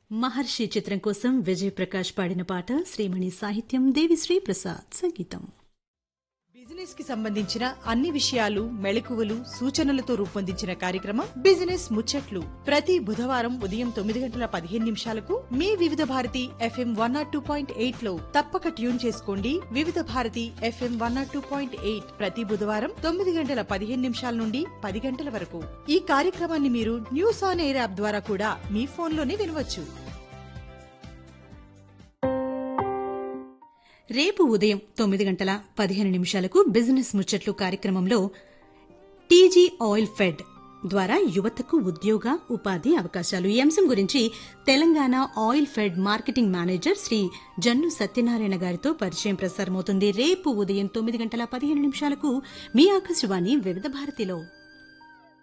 మహర్షి చిత్రం కోసం విజయ్ ప్రకాష్ పాడిన పాట శ్రీమణి సాహిత్యం దేవిశ్రీ ప్రసాద్ సంగీతం బిజినెస్ కి సంబంధించిన అన్ని విషయాలు మెళకువలు సూచనలతో రూపొందించిన కార్యక్రమం బిజినెస్ ముచ్చట్లు ప్రతి బుధవారం ఉదయం తొమ్మిది గంటల పదిహేను నిమిషాలకు మీ Vividh Bharati FM one naught two point eight లో తప్పక ట్యూన్ చేసుకోండి Vividh Bharati FM one naught two point eight ప్రతి బుధవారం తొమ్మిది గంటల పదిహేను నిమిషాల నుండి పది గంటల వరకు ఈ కార్యక్రమాన్ని మీరు న్యూస్ ఆన్ ఎయిర్ యాప్ ద్వారా కూడా మీ ఫోన్లోనే వినవచ్చు రేపు ఉదయం తొమ్మిది గంటల పదిహేను నిమిషాలకు బిజినెస్ ముచ్చట్లు కార్యక్రమంలో టీజీ ఆయిల్ ఫెడ్ ద్వారా యువతకు ఉద్యోగ ఉపాధి అవకాశాలు ఈ అంశం గురించి Telangana oil fed marketing manager Shri Jannu Satyanarayana గారితో పరిచయం ప్రసారమవుతుంది రేపు ఉదయం తొమ్మిది గంటల పదిహేను నిమిషాలకు మీ ఆకాశవాణి వివిధ భారతిలో